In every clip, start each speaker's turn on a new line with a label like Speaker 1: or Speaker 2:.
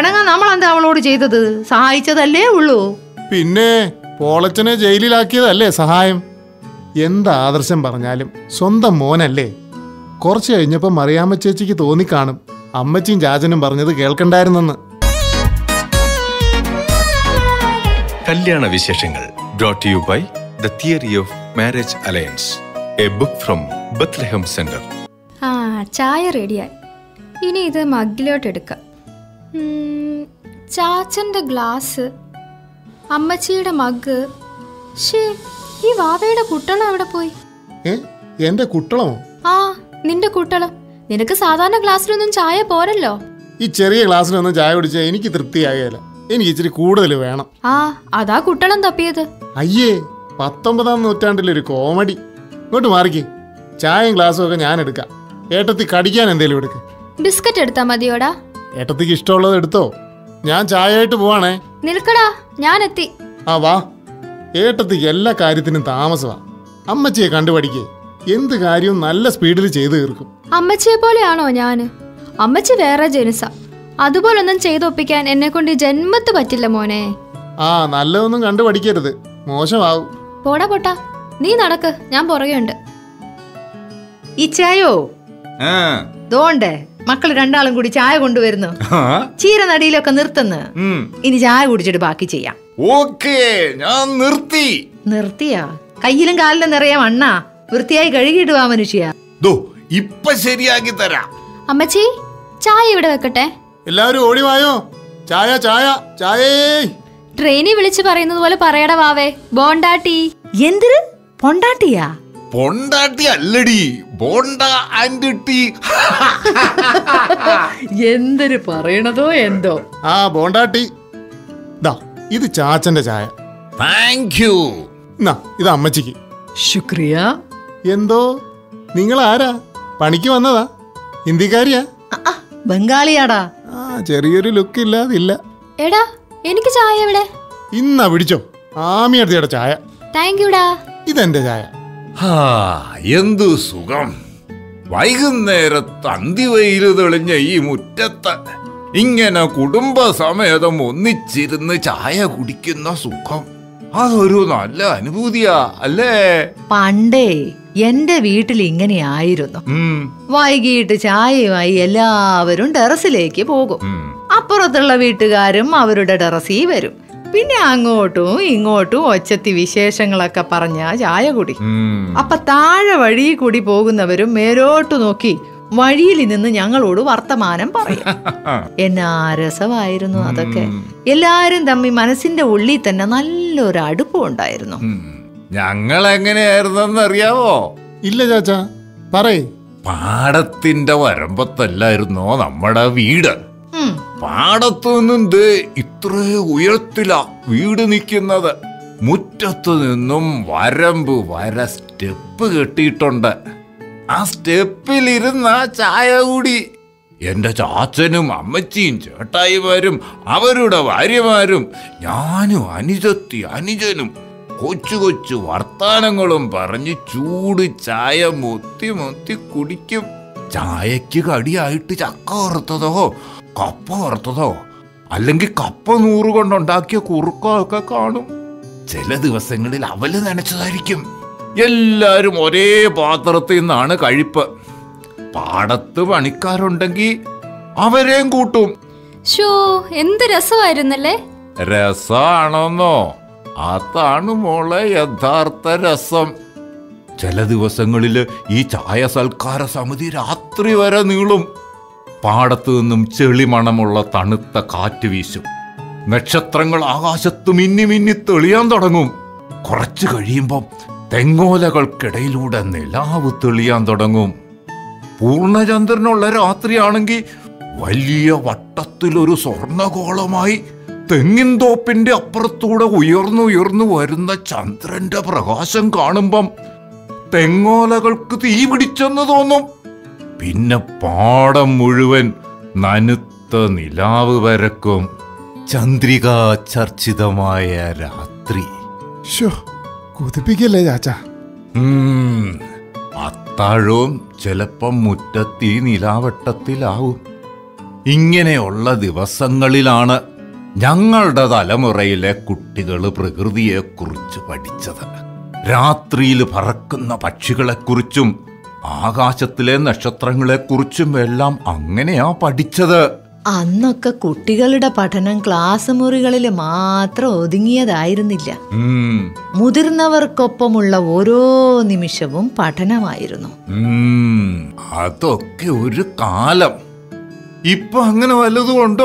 Speaker 1: പിണങ്ങാൻ നമ്മളെന്താ അവളോട് ചെയ്തത് സഹായിച്ചതല്ലേ ഉള്ളൂ
Speaker 2: പിന്നെ പോളച്ചനെ ജയിലിലാക്കിയതല്ലേ സഹായം എന്ത് ആദർശം പറഞ്ഞാലും സ്വന്തം മോനല്ലേ കുറച്ച് കഴിഞ്ഞപ്പോൾ മറിയാമ്മ ചേച്ചിക്ക് തോന്നിക്കാണും അമ്മച്ചിയും ചാച്ചനും പറഞ്ഞത് കേൾക്കണ്ടായിരുന്നെന്ന്
Speaker 3: കല്യാണ വിശേഷങ്ങൾ brought you by the theory of marriage alliance a book from Bethlehem centre
Speaker 4: ആ ചായ റെഡിയായി ഇനി ഇത് മഗ്ഗിലോട്ട് എടുക്കാം ഉം, ചാച്ചൻ്റെ ഗ്ലാസ് അമ്മച്ചിയുടെ മഗ് ഷേ ഈ വാവയുടെ കുട്ടളം എവിടെ പോയി
Speaker 2: ഏ എന്റെ കുട്ടളമോ
Speaker 4: ആ നിന്റെ കുട്ടളം നിനക്ക് സാധാരണ ഗ്ലാസ്സിലൊന്നും ചായ പോരല്ലോ
Speaker 2: ഈ ചെറിയ ഗ്ലാസ്സിലൊന്നും ചായ കുടിച്ചാൽ എനിക്ക് തൃപ്തിയാകുകയില്ല എനിക്ക് ഇച്ചിരി കൂടുതൽ വേണം
Speaker 4: ആ അതാ കുട്ടളം തപ്പിയത്
Speaker 2: അയ്യേ പത്തൊമ്പതാം നൂറ്റാണ്ടിലൊരു കോമഡി ഇങ്ങോട്ട് മാറിക്കേ ചായയും ഗ്ലാസ്സും ഒക്കെ ഞാൻ എടുക്കാം ഏട്ടത്തി കടിക്കാൻ എന്തേലും എടുക്ക്
Speaker 4: ബിസ്ക്കറ്റ് എടുത്താ മതിയോടാ
Speaker 2: ഏട്ടത്തിക്ക് ഇഷ്ടമുള്ളത് എടുത്തോ ഞാൻ ചായ ആയിട്ട് പോവാണേ
Speaker 4: നിൽക്കടാ ഞാൻ എത്തി
Speaker 2: ആ വാ ഏട്ടത്തിക്ക് എല്ലാ കാര്യത്തിനും താമസമാ അമ്മച്ചിയെ കണ്ടുപഠിക്കേ എന്ത് കാര്യവും നല്ല സ്പീഡിൽ ചെയ്തു തീർക്കും
Speaker 4: അമ്മച്ചിയെ പോലെയാണോ ഞാന് അമ്മച്ചി വേറെ ജനുസ അതുപോലൊന്നും ചെയ്തൊപ്പിക്കാൻ എന്നെ കൊണ്ട് ഈ ജന്മത്ത് പറ്റില്ല മോനെ
Speaker 2: ആ നല്ലതൊന്നും കണ്ടുപഠിക്കരുത് മോശമാവും
Speaker 4: പോടാ പോട്ടാ നീ നടക്ക് ഞാൻ പുറകെ ഉണ്ട്
Speaker 1: ഇച്ചായോ ദോണ്ടേ മക്കള് രണ്ടാളും കൂടി ചായ കൊണ്ടുവരുന്നു ചീരനടിയിലൊക്കെ നിർത്തുന്നു ഇനി ചായ കുടിച്ചിട്ട് ബാക്കി ചെയ്യാം
Speaker 5: ഓക്കേ ഞാൻ നിർത്തി
Speaker 1: നിർത്തിയാ കയ്യിലും കാലിലും നിറയെ മണ്ണ വൃത്തിയായി കഴുകിയിട്ട് വാ മനുഷ്യ
Speaker 5: ദോ ഇപ്പൊ ശരിയാക്കി തരാം
Speaker 4: അമ്മച്ചി ചായ ഇവിടെ വെക്കട്ടെ
Speaker 2: എല്ലാവരും ഓടിവായോ ചായ ചായ ചായേ
Speaker 4: ട്രെയിനിൽ വിളിച്ച് പറയുന്നത് പോലെ പറയട വാവേ ബോണ്ടാട്ടി
Speaker 1: എന്തിന് പൊണ്ടാട്ടിയാ
Speaker 5: പൊണ്ടാട്ടി അല്ലടി ബോണ്ട ആൻഡ് ടീ
Speaker 1: എന്തൊരു പറയണതോ എന്തോ
Speaker 2: ആ ബോണ്ടാട്ടി ദാ ഇത് ചാച്ചന്റെ ചായ
Speaker 5: താങ്ക് യു
Speaker 2: എന്നാ ഇത് അമ്മച്ചിക്ക്
Speaker 1: ശുക്രിയ
Speaker 2: എന്തോ നിങ്ങൾ ആരാ പണിക്ക് വന്നതാ ഹിന്ദിക്കാരിയാ
Speaker 1: ബംഗാളിയാടാ
Speaker 2: ആ ചെറിയൊരു ലുക്ക് ഇല്ലാതില്ല
Speaker 4: എടാ എനിക്ക് ചായ എവിടെ
Speaker 2: ഇന്നാ പിടിച്ചോ ആമിയടുത്തിയുടെ ചായ
Speaker 4: താങ്ക് യുടാ
Speaker 2: ഇതെന്റെ ചായ
Speaker 5: ഹാ എന്തു സുഖം വൈകുന്നേരത്ത് അന്തിവെയില് തെളിഞ്ഞ ഈ മുറ്റത്ത് ഇങ്ങനെ കുടുംബസമേതം ഒന്നിച്ചിരുന്ന് ചായ കുടിക്കുന്ന സുഖം അതൊരു നല്ല അനുഭൂതിയാ അല്ലേ
Speaker 1: പണ്ടേ എന്റെ വീട്ടിൽ ഇങ്ങനെയായിരുന്നു
Speaker 5: ഉം,
Speaker 1: വൈകിട്ട് ചായയുമായി എല്ലാവരും ടെറസിലേക്ക് പോകും
Speaker 5: ഉം.
Speaker 1: അപ്പുറത്തുള്ള വീട്ടുകാരും അവരുടെ ടെറസിൽ വരും പിന്നെ അങ്ങോട്ടും ഇങ്ങോട്ടും ഒച്ചത്തി വിശേഷങ്ങളൊക്കെ പറഞ്ഞ ചായ കുടി
Speaker 5: ഉം.
Speaker 1: അപ്പൊ താഴെ വഴി കൂടി പോകുന്നവരും മേലോട്ട് നോക്കി വഴിയിൽ നിന്ന് ഞങ്ങളോട് വർത്തമാനം പറയും എന്നാ രസമായിരുന്നു അതൊക്കെ എല്ലാരും തമ്മിൽ മനസ്സിന്റെ ഉള്ളിൽ തന്നെ നല്ലൊരു അടുപ്പം ഉണ്ടായിരുന്നു
Speaker 5: ഉം. ഞങ്ങൾ എങ്ങനെയായിരുന്നെന്ന് അറിയാവോ
Speaker 2: ഇല്ല ചാച്ച പറയേ
Speaker 5: പാടത്തിന്റെ വരമ്പത്തല്ലായിരുന്നോ നമ്മുടെ വീട്
Speaker 1: ഉം.
Speaker 5: പാടത്തു നിന്നും ദേ ഇത്രേ ഉയരത്തിലാ വീട് നിൽക്കുന്നത് മുറ്റത്തു നിന്നും വരമ്പ് വര സ്റ്റെപ്പ് കെട്ടിയിട്ടുണ്ട് ആ സ്റ്റെപ്പിലിരുന്ന ചായ കൂടി എന്റെ ചാച്ചനും അമ്മച്ചിയും ചേട്ടായിമാരും അവരുടെ ഭാര്യമാരും ഞാനും അനുജത്തി അനുജനും കൊച്ചു കൊച്ചു വർത്താനങ്ങളും പറഞ്ഞ് ചൂട് ചായ മൊത്തി മൊത്തി കുടിക്കും ചായക്ക് കടിയായിട്ട് ചക്ക വറുത്തതോ കപ്പ വറുത്തതോ അല്ലെങ്കിൽ കപ്പ നൂറ് കൊണ്ടുണ്ടാക്കിയ കുറുക്കോ ഒക്കെ കാണും ചില ദിവസങ്ങളിൽ അവല് നനച്ചതായിരിക്കും എല്ലാരും ഒരേ പാത്രത്തിൽ നിന്നാണ് കഴിപ്പ് പാടത്ത് പണിക്കാരുണ്ടെങ്കിൽ അവരെയും കൂട്ടും
Speaker 4: ഷോ എന്ത് രസമായിരുന്നല്ലേ
Speaker 5: രസാണെന്നോ അതാണ് മോളെ യഥാർത്ഥ രസം ചില ദിവസങ്ങളില് ഈ ചായ സൽക്കാര സമിതി രാത്രി വരെ നീളും പാടത്തു നിന്നും ചെളിമണമുള്ള തണുത്ത കാറ്റ് വീശും നക്ഷത്രങ്ങൾ ആകാശത്ത് മിന്നി മിന്നി തെളിയാൻ തുടങ്ങും കുറച്ചു കഴിയുമ്പം തെങ്ങോലകൾക്കിടയിലൂടെ നിലാവ് തെളിയാൻ തുടങ്ങും പൂർണ്ണചന്ദ്രനുള്ള രാത്രിയാണെങ്കിൽ വലിയ വട്ടത്തിലൊരു സ്വർണഗോളമായി തെങ്ങിൻതോപ്പിന്റെ അപ്പുറത്തൂടെ ഉയർന്നുയർന്നു വരുന്ന ചന്ദ്രന്റെ പ്രകാശം കാണുമ്പം തെങ്ങോലകൾക്ക് തീ പിടിച്ചെന്ന് തോന്നും പിന്നെ പാടം മുഴുവൻ നനുത്ത നിലാവ് വരക്കും ചന്ദ്രികാ ചർച്ചിതമായ രാത്രി
Speaker 2: ഷോ കൊതിപ്പിക്കല്ലേ ചാച്ച
Speaker 5: ഉം, അത്താഴവും ചിലപ്പം മുറ്റത്തീ നിലാവട്ടത്തിലാവും ഇങ്ങനെയുള്ള ദിവസങ്ങളിലാണ് ഞങ്ങളുടെ തലമുറയിലെ കുട്ടികൾ പ്രകൃതിയെക്കുറിച്ച് പഠിച്ചത് രാത്രിയിൽ പറക്കുന്ന പക്ഷികളെക്കുറിച്ചും ആകാശത്തിലെ നക്ഷത്രങ്ങളെക്കുറിച്ചും എല്ലാം അങ്ങനെയാ പഠിച്ചത്
Speaker 1: അന്നൊക്കെ കുട്ടികളുടെ പഠനം ക്ലാസ് മുറികളിൽ മാത്രം ഒതുങ്ങിയതായിരുന്നില്ല
Speaker 5: ഉം,
Speaker 1: മുതിർന്നവർക്കൊപ്പമുള്ള ഓരോ നിമിഷവും പഠനമായിരുന്നു
Speaker 5: ഉം, അതൊക്കെ ഒരു കാലം ഇപ്പൊ അങ്ങനെ വല്ലതും ഉണ്ടോ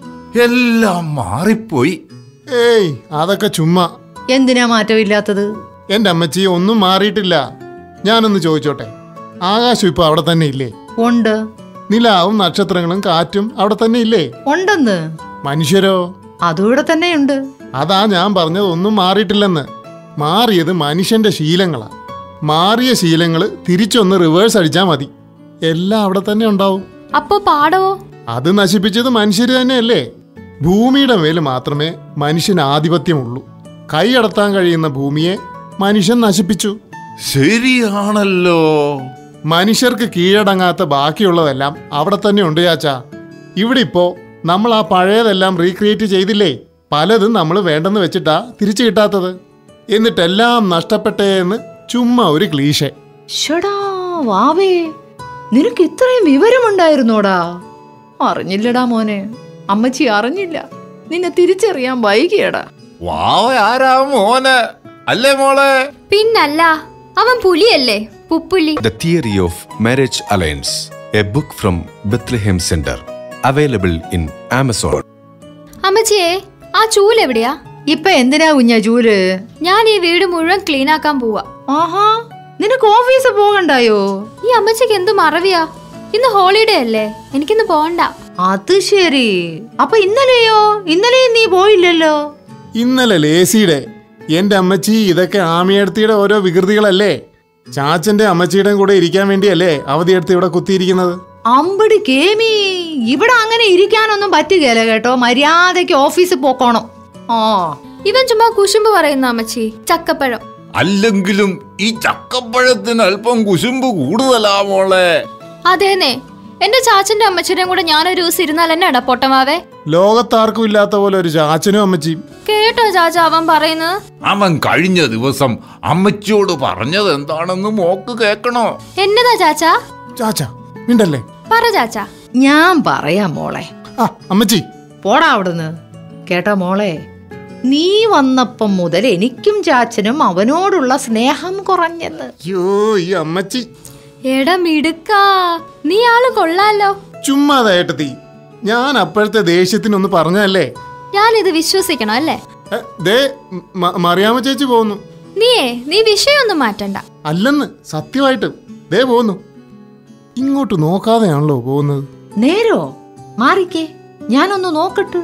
Speaker 5: എല്ലാം മാറിപ്പോയി
Speaker 2: ഏയ് അതൊക്കെ ചുമ്മാ
Speaker 1: എന്തിനാ മാറ്റമില്ലാത്തത്
Speaker 2: എൻ്റെ അമ്മച്ചി ഒന്നും മാറിയിട്ടില്ല ഞാനൊന്ന് ചോദിച്ചോട്ടെ ആകാശം ഇപ്പൊ അവിടെ തന്നെ ഇല്ലേ
Speaker 1: ഉണ്ട്
Speaker 2: നിലാവും നക്ഷത്രങ്ങളും കാറ്റും അവിടെ തന്നെ ഇല്ലേ
Speaker 1: ഉണ്ടെന്ന്
Speaker 2: മനുഷ്യരോ
Speaker 1: അതും ഇവിടെ തന്നെയുണ്ട്
Speaker 2: അതാ ഞാൻ പറഞ്ഞത് ഒന്നും മാറിയിട്ടില്ലെന്ന് മാറിയത് മനുഷ്യന്റെ ശീലങ്ങളാ മാറിയ ശീലങ്ങൾ തിരിച്ചൊന്ന് റിവേഴ്സ് അടിച്ചാൽ മതി എല്ലാം അവിടെ തന്നെ ഉണ്ടാവും
Speaker 4: അപ്പോ പാടവോ
Speaker 2: അത് നശിപ്പിച്ചത് മനുഷ്യർ തന്നെയല്ലേ ഭൂമിയുടെ മേൽ മാത്രമേ മനുഷ്യന് ആധിപത്യമുള്ളൂ കൈയടത്താൻ കഴിയുന്ന ഭൂമിയെ മനുഷ്യൻ നശിപ്പിച്ചു
Speaker 5: ശരിയാണല്ലോ
Speaker 2: മനുഷ്യർക്ക് കീഴടങ്ങാത്ത ബാക്കിയുള്ളതെല്ലാം അവിടെ തന്നെ ഉണ്ട് ചാച്ചാ ഇവിടെ ഇപ്പോ നമ്മൾ ആ പഴയതെല്ലാം റീക്രിയേറ്റ് ചെയ്തില്ലേ പലതും നമ്മൾ വേണ്ടെന്ന് വെച്ചിട്ടാ തിരിച്ചു കിട്ടാത്തത് എന്നിട്ടെല്ലാം നഷ്ടപ്പെട്ടേ എന്ന് ചുമ്മാ ഒരു ക്ലീശെ
Speaker 1: ഷടാ വാവേ നിനക്ക് ഇത്രയും വിവരമുണ്ടായിരുന്നോടാ അറിഞ്ഞില്ലടാ മോനെ അമ്മച്ചി അറിഞ്ഞില്ല നിന്നെ തിരിച്ചറിയാൻ വൈകിയടാ
Speaker 5: വാവ ആരാ മോന് അല്ലേ മോളെ
Speaker 4: പിന്നല്ല അവൻ പുലിയല്ലേ പുപ്പുലി
Speaker 3: The Theory of Marriage Alliance, a book from Bethlehem Center, available in Amazon.
Speaker 4: അമ്മച്ചിയെ ആ ചൂല് എവിടെയാ
Speaker 1: ഇപ്പൊ എന്തിനാ കുഞ്ഞാ ചൂല്
Speaker 4: ഞാൻ ഈ വീട് മുഴുവൻ ക്ലീൻ ആക്കാൻ പോവാ
Speaker 1: ആഹാ നിനക്ക് ഓഫീസ് പോകണ്ടായോ
Speaker 4: ഈ അമ്മച്ചിക്ക് എന്ത് മറവിയാ ഇന്ന് ഹോളിഡേ അല്ലേ എനിക്കിന്ന് പോണ്ട
Speaker 1: അത് ശരി അപ്പൊ ഇന്നലെയോ ഇന്നലെയും നീ പോയില്ലല്ലോ
Speaker 2: ഇന്നലെ ലേസിയുടെ എന്റെ അമ്മച്ചി ഇതൊക്കെ ആമിയടുത്തിയുടെ ഓരോ വികൃതികളല്ലേ ചാച്ചന്റെ അമ്മച്ചിയുടെയും കൂടെ ഇരിക്കാൻ വേണ്ടിയല്ലേ അവധിയെടുത്ത് ഇവിടെ കുത്തിയിരിക്കുന്നത്
Speaker 1: അമ്പടി കേമി ഇവിടെ അങ്ങനെ ഇരിക്കാനൊന്നും പറ്റുകയില്ല കേട്ടോ മര്യാദയ്ക്ക് ഓഫീസിൽ പോക്കോണം ആ
Speaker 4: ഇവൻ ചുമ്മാ കുശുമ്പ് പറയുന്ന അമ്മച്ചി ചക്കപ്പഴം
Speaker 5: അല്ലെങ്കിലും ഈ ചക്കപ്പഴത്തിന് അല്പം കുശുമ്പ് കൂടുതലാ മോളെ
Speaker 4: അതേന്നെ എന്റെ ചാച്ചന്റെ അമ്മച്ചിയുടെയും കൂടെ ഞാനൊരു ദിവസം ഇരുന്നാൽ എന്നെ പൊട്ടമാവേ
Speaker 2: ലോകത്താർക്കും ഇല്ലാത്ത പോലെ ഒരു ചാച്ചനും അമ്മച്ചിയും
Speaker 4: കേട്ടോ ചാച്ച അവൻ പറയുന്നത്
Speaker 5: അവൻ കഴിഞ്ഞ ദിവസം അമ്മച്ചിയോട് പറഞ്ഞത് എന്താണെന്ന് മോക്ക് കേക്കണോ
Speaker 4: എന്നതാ ചാച്ച
Speaker 2: ചാച്ച മിണ്ടല്ലേ
Speaker 4: പറ ചാച്ച
Speaker 1: ഞാൻ പറയാം മോളെ
Speaker 2: ആ അമ്മച്ചി
Speaker 1: പോടാ അവിടുന്ന് കേട്ടോ മോളെ നീ വന്നപ്പം മുതൽ എനിക്കും ചാച്ചനും അവനോടുള്ള സ്നേഹം കുറഞ്ഞെന്ന്
Speaker 2: അയ്യോ ഈ അമ്മച്ചി
Speaker 4: എടാ മിടുക്കാ നീ ആള് കൊള്ളാലോ
Speaker 2: ചുമ്മാതായിട്ടെത്തി ഞാൻ അപ്പോഴത്തെ ദേഷ്യത്തിനൊന്ന് പറഞ്ഞതല്ലേ
Speaker 4: ഞാനിത് വിശ്വസിക്കണം അല്ലേ
Speaker 2: ഏ, ദേ മ- മറിയാമ്മ ചേച്ചി പോകുന്നു
Speaker 4: നീയേ നീ വിഷയമൊന്നും മാറ്റണ്ട
Speaker 2: അല്ലെന്ന് സത്യമായിട്ട് ദേ പോകുന്നു ഇങ്ങോട്ട് നോക്കാതെയാണല്ലോ പോകുന്നത്
Speaker 1: നേരോ മാറിക്കേ ഞാനൊന്ന് നോക്കട്ടെ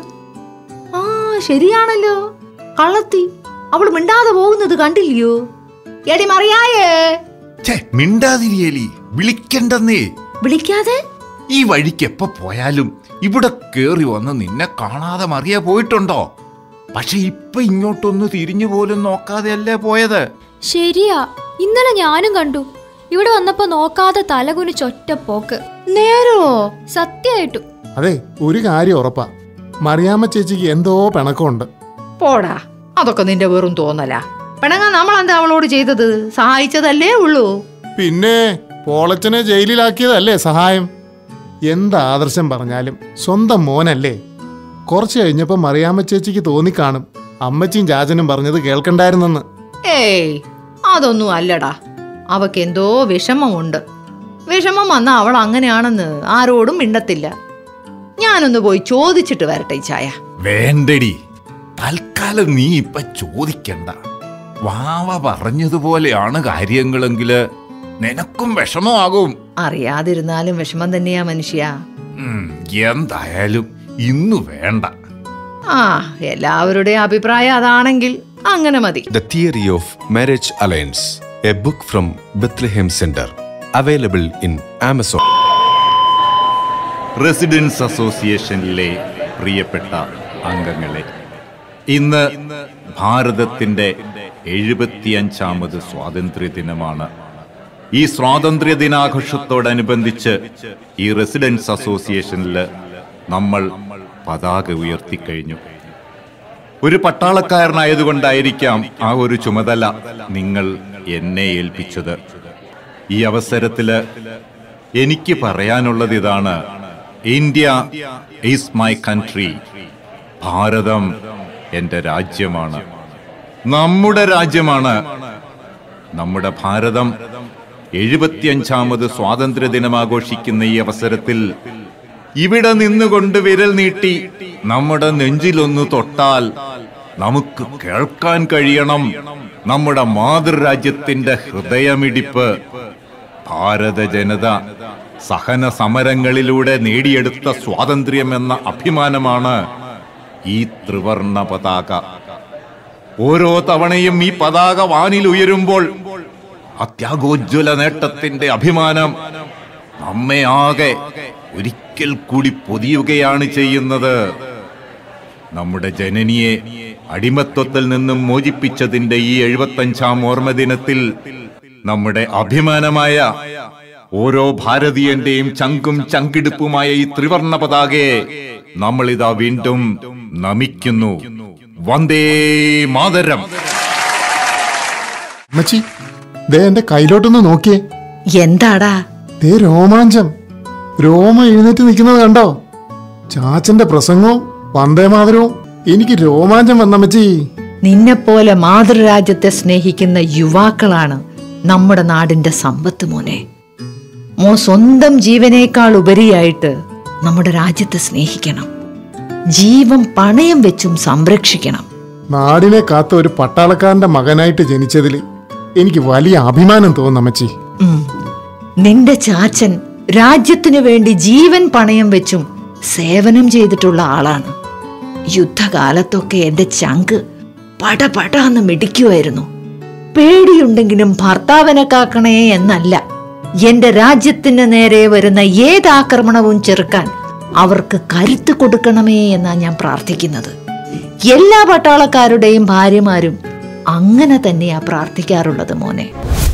Speaker 1: ആ ശരിയാണല്ലോ കള്ളത്തി അവൾ മിണ്ടാതെ പോകുന്നത് കണ്ടില്ലയോ എടി മറിയായേ
Speaker 5: ഛേ മിണ്ടാതിരിയലി വിളിക്കണ്ടെന്നേ
Speaker 1: വിളിക്കാതെ
Speaker 5: ഈ വഴിക്ക് എപ്പോ പോയാലും ഇവിടെ കേറി വന്ന് നിന്നെ കാണാതെ മറിയ പോയിട്ടുണ്ടോ പക്ഷെ ഇപ്പൊ ഇങ്ങോട്ടൊന്ന് തിരിഞ്ഞു പോലും നോക്കാതെയല്ലേ പോയത്
Speaker 4: ശരിയാ ഇന്നലെ ഞാനും കണ്ടു ഇവിടെ വന്നപ്പോ നോക്കാതെ തലകുനിച്ചൊറ്റ പോക്ക്
Speaker 1: നേരോ
Speaker 4: സത്യമായിട്ടും
Speaker 2: അതെ ഒരു കാര്യം ഉറപ്പാ മറിയാമ്മ ചേച്ചിക്ക് എന്തോ പിണക്കമുണ്ട്
Speaker 1: പോടാ അതൊക്കെ നിന്റെ വെറും തോന്നലാ പിണങ്ങാൻ നമ്മൾ എന്താ അവളോട് ചെയ്തത് സഹായിച്ചതല്ലേ ഉള്ളൂ
Speaker 2: പിന്നെ പോളച്ചനെ ജയിലിലാക്കിയതല്ലേ സഹായം എന്ത് ആദർശം പറഞ്ഞാലും സ്വന്തം മോനല്ലേ കുറച്ച് കഴിഞ്ഞപ്പോൾ മറിയാമ്മ ചേച്ചിക്ക് തോന്നിക്കാണും അമ്മച്ചിയും ചാച്ചനും പറഞ്ഞത് കേൾക്കണ്ടായിരുന്നെന്ന്
Speaker 1: ഏയ് അതൊന്നും അല്ലടാ അവക്ക് എന്തോ വിഷമമുണ്ട് വിഷമം വന്ന അവൾ അങ്ങനെയാണെന്ന് ആരോടും മിണ്ടത്തില്ല ഞാനൊന്ന് പോയി ചോദിച്ചിട്ട് വരട്ടെ ഈ ചായ
Speaker 5: വേണ്ടടി തൽക്കാലം നീ ഇപ്പൊ ചോദിക്കണ്ട വാവ പറഞ്ഞതുപോലെയാണ് കാര്യങ്ങളെങ്കില് നിനക്കും വിഷമമാകും
Speaker 1: അറിയാതിരുന്നാലും വിഷമം തന്നെയാ മനുഷ്യ
Speaker 5: ഉം, എന്തായാലും ഇന്ന് വേണ്ട
Speaker 1: ആ എല്ലാവരുടെയും അഭിപ്രായം അതാണെങ്കിൽ അങ്ങനെ മതി
Speaker 3: The Theory of Marriage Alliance, a book from Bethlehem Center, available in Amazon.
Speaker 5: Residence അസോസിയേഷനിലെ പ്രിയപ്പെട്ട അംഗങ്ങളെ ഇന്ന് ഭാരതത്തിന്റെ എഴുപത്തിയഞ്ചാമത് സ്വാതന്ത്ര്യ ദിനമാണ് ഈ സ്വാതന്ത്ര്യ ദിനാഘോഷത്തോടനുബന്ധിച്ച് ഈ റെസിഡൻസ് അസോസിയേഷനിൽ നമ്മൾ പതാക ഉയർത്തിക്കഴിഞ്ഞു ഒരു പട്ടാളക്കാരനായതുകൊണ്ടായിരിക്കാം ആ ഒരു ചുമതല നിങ്ങൾ എന്നെ ഏൽപ്പിച്ചത് ഈ അവസരത്തില് എനിക്ക് പറയാനുള്ളത് ഇതാണ് India is my country Bharatham എൻ്റെ രാജ്യമാണ് നമ്മുടെ രാജ്യമാണ് നമ്മുടെ ഭാരതം എഴുപത്തിയഞ്ചാമത് സ്വാതന്ത്ര്യ ദിനം ആഘോഷിക്കുന്ന ഈ അവസരത്തിൽ ഇവിടെ നിന്നുകൊണ്ട് വിരൽ നീട്ടി നമ്മുടെ നെഞ്ചിലൊന്ന് തൊട്ടാൽ നമുക്ക് കേൾക്കാൻ കഴിയണം നമ്മുടെ മാതൃരാജ്യത്തിന്റെ ഹൃദയമിടിപ്പ് ഭാരത ജനത സഹന സമരങ്ങളിലൂടെ നേടിയെടുത്ത സ്വാതന്ത്ര്യം എന്ന അഭിമാനമാണ് ഈ ത്രിവർണ പതാക ഓരോ തവണയും ഈ പതാക വാനിൽ ഉയരുമ്പോൾ അത്യാഗോജ്വല നേട്ടത്തിന്റെ അഭിമാനം നമ്മെ ആകെ ഒരിക്കൽ കൂടി പൊതിയുകയാണ് ചെയ്യുന്നത് നമ്മുടെ ജനനിയെ അടിമത്വത്തിൽ നിന്നും മോചിപ്പിച്ചതിന്റെ ഈ എഴുപത്തഞ്ചാം ഓർമ്മദിനത്തിൽ നമ്മുടെ അഭിമാനമായ ഓരോ ഭാരതീയന്റെയും ചങ്കും ചങ്കിടുപ്പുമായ ഈ ത്രിവർണ പതാകയെ നമ്മൾ ഇതാ വീണ്ടും നമിക്കുന്നു വന്ദേ മാതരം
Speaker 2: അമ്മച്ചി ദേ എന്റെ കയ്യിലോട്ടൊന്ന് നോക്കിയേ
Speaker 1: എന്താടാ
Speaker 2: ദേ രോമാഞ്ചം രോമ എഴുന്നേറ്റ് നിൽക്കുന്നത് കണ്ടോ ചാച്ചന്റെ പ്രസംഗവും വന്ദേമാതരവും എനിക്ക് രോമാഞ്ചം വന്നമ്മച്ചി
Speaker 1: നിന്നെപ്പോലെ മാതൃരാജ്യത്തെ സ്നേഹിക്കുന്ന യുവാക്കളാണ് നമ്മുടെ നാടിന്റെ സമ്പത്ത് മോനെ മോ സ്വന്തം ജീവനേക്കാൾ ഉപരിയായിട്ട് നമ്മുടെ രാജ്യത്തെ സ്നേഹിക്കണം ജീവൻ പണയം വെച്ചും സംരക്ഷിക്കണം
Speaker 2: നാടിനെ കാത്ത ഒരു പട്ടാളക്കാരന്റെ മകനായിട്ട് ജനിച്ചതിൽ എനിക്ക് വലിയ അഭിമാനം തോന്നുന്നമ്മച്ചി
Speaker 1: ഉം. നിന്റെ ചാച്ചൻ രാജ്യത്തിനു വേണ്ടി ജീവൻ പണയം വെച്ചും സേവനം ചെയ്തിട്ടുള്ള ആളാണ് യുദ്ധകാലത്തൊക്കെ എന്റെ ചങ്ക് പടപടാന്ന് മിടിക്കുമായിരുന്നു പേടിയുണ്ടെങ്കിലും ഭർത്താവിനെ കാക്കണേ എന്നല്ല എന്റെ രാജ്യത്തിന് നേരെ വരുന്ന ഏത് ആക്രമണവും ചെറുക്കാൻ അവർക്ക് കരുത്ത് കൊടുക്കണമേ എന്നാ ഞാൻ പ്രാർത്ഥിക്കുന്നത് എല്ലാ പട്ടാളക്കാരുടെയും ഭാര്യമാരും അങ്ങനെ തന്നെയാ പ്രാർത്ഥിക്കാറുള്ളത് മോനെ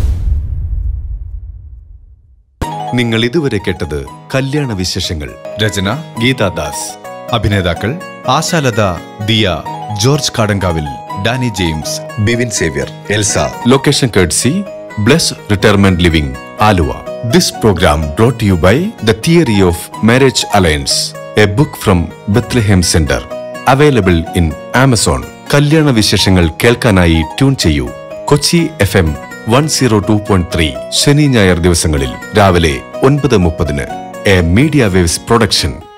Speaker 3: നിങ്ങൾ ഇതുവരെ കേട്ടത് കല്യാണ വിശേഷങ്ങൾ രചന ഗീതാദാസ് അഭിനേതാക്കൾ Ashalatha Diya George Kadankavil Danny James Bivin Xavier Elsa location കേഡ്സി bless retirement living Aluva this programme brought you by the theory of marriage alliance a book from Bethlehem centre available in Amazon കല്യാണ വിശേഷങ്ങൾ കേൾക്കാനായി ട്യൂൺ ചെയ്യൂ Kochi F M one zero two point three ശനി ഞായർ ദിവസങ്ങളിൽ രാവിലെ ഒൻപത് മുപ്പതിന് എ മീഡിയ വേവ്സ് പ്രൊഡക്ഷൻ